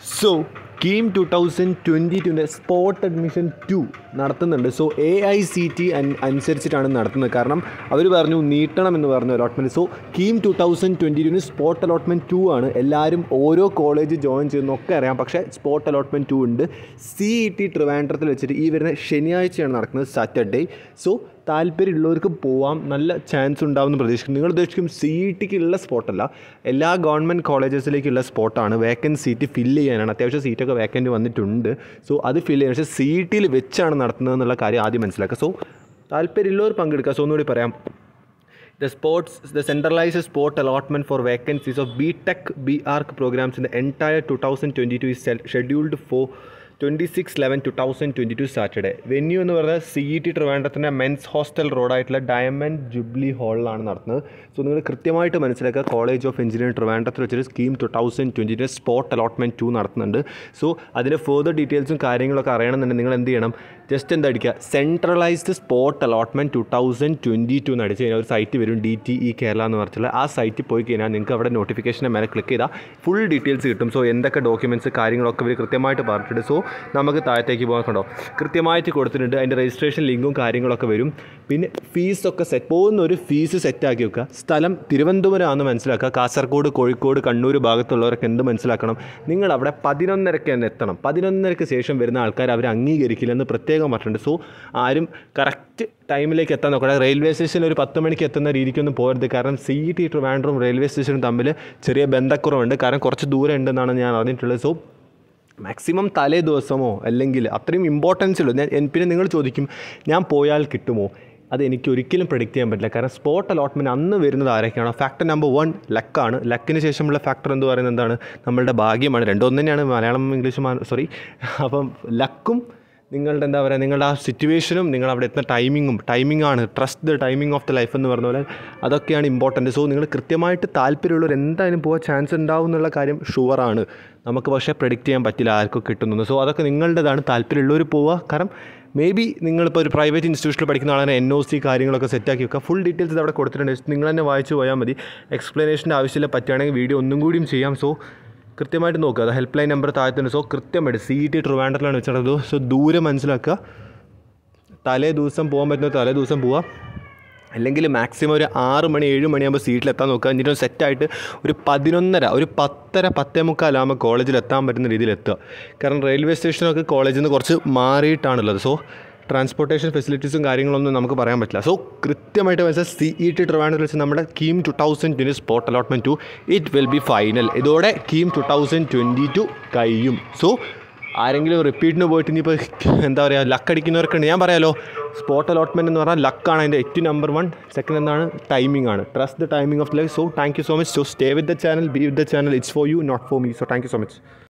so KEAM two thousand twenty ടുവിൻ്റെ spot admission two നടത്തുന്നുണ്ട് so A I C T അനുസരിച്ചിട്ടാണ് നടത്തുന്നത് കാരണം അവർ പറഞ്ഞു നീട്ടണം എന്ന് പറഞ്ഞു allotment so KEAM two thousand twenty ടുവിന് സ്പോട്ട് അലോട്ട്മെൻറ്റ് ടു ആണ് എല്ലാവരും ഓരോ കോളേജ് ജോയിൻ ചെയ്യുന്നൊക്കെ അറിയാം പക്ഷേ സ്പോട്ട് അലോട്ട്മെൻറ്റ് ടു ഉണ്ട് സി ഇ ടി ട്രിവാൻഡ്രത്തിൽ വെച്ചിട്ട് ഈ വരുന്ന ശനിയാഴ്ചയാണ് നടക്കുന്നത് സാറ്റർഡേ സോ താല്പര്യമുള്ളവർക്ക് പോവാം നല്ല ചാൻസ് ഉണ്ടാവുമെന്ന് പ്രതീക്ഷിക്കുന്നു നിങ്ങൾ ഉദ്ദേശിക്കും സി ഇ ടിക്കുള്ള സ്പോട്ടല്ല എല്ലാ ഗവൺമെൻറ് കോളേജസിലേക്കുള്ള സ്പോട്ടാണ് വേക്കൻറ്റ് സീറ്റ് ഫില്ല് ചെയ്യാനാണ് അത്യാവശ്യം സീറ്റൊക്കെ വേക്കൻറ്റ് വന്നിട്ടുണ്ട് സോ അത് ഫില്ല് ചെയ്യാൻ പക്ഷേ സി ഇ ടിയിൽ വെച്ചാണ് നടത്തുന്നത് എന്നുള്ള കാര്യം ആദ്യം മനസ്സിലാക്കുക സോ താല്പര്യമുള്ളവർ പങ്കെടുക്കുക സോ ഒന്നുകൂടി പറയാം the sports the centralized sport allotment for vacancies of btech barc programs in the entire 2022 is sel- scheduled for twenty six eleven two thousand twenty two Saturday venue എന്ന് പറയുന്നത് സി ഇ ടി ട്രിവാൻഡ്രത്തിൻ്റെ men's hostel റോഡായിട്ടുള്ള diamond jubilee ഹാളിലാണ് നടത്തുന്നത് so നിങ്ങൾ കൃത്യമായിട്ട് മനസ്സിലാക്കുക college of engineering ട്രിവാൻഡ്രത്തിൽ വെച്ചൊരു scheme two thousand twenty spot allotment two നടത്തുന്നുണ്ട് സോ അതിൻ്റെ ഫെർദർ ഡീറ്റെയിൽസും കാര്യങ്ങളൊക്കെ അറിയണമെന്നുണ്ടെങ്കിൽ നിങ്ങൾ എന്ത് ചെയ്യണം ജസ്റ്റ് എന്താ അടിക്കുക centralised spot allotment two thousand twenty two എന്ന് അടിച്ച് കഴിഞ്ഞാൽ ഒരു സൈറ്റ് വരും ഡി ടി ഇ കേരള എന്ന് പറഞ്ഞിട്ടുള്ള ആ സൈറ്റിൽ പോയി കഴിഞ്ഞാൽ നിങ്ങൾക്ക് അവിടെ നോട്ടിഫിക്കേഷൻ്റെ മേലെ ക്ലിക്ക് ചെയ്താൽ ഫുൾ ഡീറ്റെയിൽസ് കിട്ടും സോ എന്തൊക്കെ ഡോക്യുമെൻറ്റ്സ് കാര്യങ്ങളൊക്കെ ഇവർ കൃത്യമായിട്ട് പറഞ്ഞിട്ടുണ്ട് സോ നമുക്ക് താഴത്തേക്ക് പോകാൻ കണ്ടോ കൃത്യമായിട്ട് കൊടുത്തിട്ടുണ്ട് അതിൻ്റെ രജിസ്ട്രേഷൻ ലിങ്കും കാര്യങ്ങളൊക്കെ വരും പിന്നെ ഫീസൊക്കെ സെറ്റ് പോകുന്ന ഒരു ഫീസ് സെറ്റാക്കി വെക്കുക സ്ഥലം തിരുവനന്തപുരമാണെന്ന് മനസ്സിലാക്കുക കാസർഗോഡ് കോഴിക്കോട് കണ്ണൂർ ഭാഗത്തുള്ളവരൊക്കെ എന്ത് മനസ്സിലാക്കണം നിങ്ങൾ അവിടെ പതിനൊന്നരക്ക് തന്നെ എത്തണം പതിനൊന്നരക്ക് ശേഷം വരുന്ന ആൾക്കാർ അവർ അംഗീകരിക്കില്ലെന്ന് പ്രത്യേകം പറഞ്ഞിട്ടുണ്ട് സോ ആരും കറക്റ്റ് ടൈമിലേക്ക് എത്താൻ നോക്കണം റെയിൽവേ സ്റ്റേഷനിൽ ഒരു പത്ത് മണിക്ക് എത്തുന്ന രീതിക്കൊന്നും പോകരുത് കാരണം C E T Trivandrum railway സ്റ്റേഷനും തമ്മിൽ ചെറിയ ബന്ധക്കുറവുണ്ട് കാരണം കുറച്ച് ദൂരം ഉണ്ടെന്നാണ് ഞാൻ അറിഞ്ഞിട്ടുള്ളത് സോ മാക്സിമം തലേ ദിവസമോ അല്ലെങ്കിൽ അത്രയും ഇമ്പോർട്ടൻസ് ഉള്ളൂ ഞാൻ എൻ- പിന്നെ നിങ്ങൾ ചോദിക്കും ഞാൻ പോയാൽ കിട്ടുമോ അത് എനിക്ക് ഒരിക്കലും പ്രഡിക്റ്റ് ചെയ്യാൻ പറ്റില്ല കാരണം സ്പോട്ട് അലോട്ട്മെൻറ്റ് അന്ന് വരുന്നത് ആരൊക്കെയാണ് ഫാക്ടർ നമ്പർ വൺ ലക്കാണ് ലക്കിന് ശേഷമുള്ള ഫാക്ടർ എന്ന് പറയുന്നത് എന്താണ് നമ്മളുടെ ഭാഗ്യമാണ് രണ്ടൊന്നു തന്നെയാണ് മലയാളം ഇംഗ്ലീഷും സോറി അപ്പം ലക്കും നിങ്ങളുടെ എന്താ പറയുക നിങ്ങളുടെ ആ സിറ്റുവേഷനും നിങ്ങൾ അവിടെ എത്തുന്ന ടൈമിങ്ങും ടൈമിംഗ് ആണ് trust the timing of the life എന്ന് പറഞ്ഞ പോലെ അതൊക്കെയാണ് ഇമ്പോർട്ടൻറ്റ് സോ നിങ്ങൾ കൃത്യമായിട്ട് താല്പര്യമുള്ളവർ എന്തായാലും പോകാൻ ചാൻസ് ഉണ്ടാവും എന്നുള്ള കാര്യം ഷുവറാണ് നമുക്ക് പക്ഷേ പ്രഡിക്റ്റ് ചെയ്യാൻ പറ്റില്ല ആർക്കും കിട്ടുന്നത് സോ അതൊക്കെ നിങ്ങളുടേതാണ് താല്പര്യമുള്ളവർ പോവുക കാരണം മേ ബി നിങ്ങളിപ്പോൾ ഒരു പ്രൈവറ്റ് ഇൻസ്റ്റിറ്റ്യൂഷനിൽ പഠിക്കുന്ന ആളാണ് എൻ ഒ സി കാര്യങ്ങളൊക്കെ സെറ്റാക്കി വെക്കുക ഫുൾ ഡീറ്റെയിൽസ് ഇത് അവിടെ കൊടുത്തിട്ടുണ്ട് Just നിങ്ങൾ തന്നെ വായിച്ചു പോയാൽ മതി എക്സ്പ്ലനേഷൻ്റെ ആവശ്യമില്ല പറ്റുകയാണെങ്കിൽ വീഡിയോ ഒന്നും കൂടിയും ചെയ്യാം സോ കൃത്യമായിട്ട് നോക്കുക അത് ഹെൽപ്പ് ലൈൻ നമ്പർ താഴത്തുണ്ട് സോ കൃത്യമായിട്ട് സി ഇ ടി ട്രിവാൻഡ്രത്തിലാണ് വെച്ചിട്ടുള്ളത് സോ ദൂരെ മനസ്സിലാക്കുക തലേ ദിവസം പോകാൻ പറ്റുന്ന തലേ ദിവസം പോവാം അല്ലെങ്കിൽ മാക്സിമം ഒരു ആറ് മണി ഏഴ് മണിയാകുമ്പോൾ സീറ്റിലെത്താൻ നോക്കുക എന്നിട്ട് സെറ്റായിട്ട് ഒരു പതിനൊന്നര ഒരു പത്തര പത്തേ മുക്കാലാകുമ്പോൾ കോളേജിൽ എത്താൻ പറ്റുന്ന രീതിയിൽ എത്തുക കാരണം റെയിൽവേ സ്റ്റേഷനൊക്കെ കോളേജിൽ നിന്ന് കുറച്ച് മാറിയിട്ടാണുള്ളത് സോ ട്രാൻസ്പോർട്ടേഷൻ ഫെസിലിറ്റീസും കാര്യങ്ങളൊന്നും നമുക്ക് പറയാൻ പറ്റില്ല സോ കൃത്യമായിട്ട് മനസ്സിലായി സി ഇ ടി ട്രിവാൻഡ്രത്തിൽ വെച്ച് നമ്മുടെ KEAM two thousand twenty spot allotment two it will be final ഇതോടെ KEAM two thousand twenty two കഴിയും സോ ആരെങ്കിലും റിപ്പീറ്റിന് പോയിട്ട് ഇനിയിപ്പോൾ എന്താ പറയുക ലക്ക് അടിക്കുന്നവർക്കുണ്ട് ഞാൻ പറയാലോ സ്പോട്ട് അലോട്ട്മെൻറ്റ് എന്ന് പറഞ്ഞാൽ ലക്കാണ് അതിൻ്റെ ഏറ്റവും നമ്പർ വൺ സെക്കൻഡ് എന്താണ് ടൈമിംഗ് ആണ് trust the timing of life so thank you so much so stay with the channel be with the channel it's for you not for me so thank you so much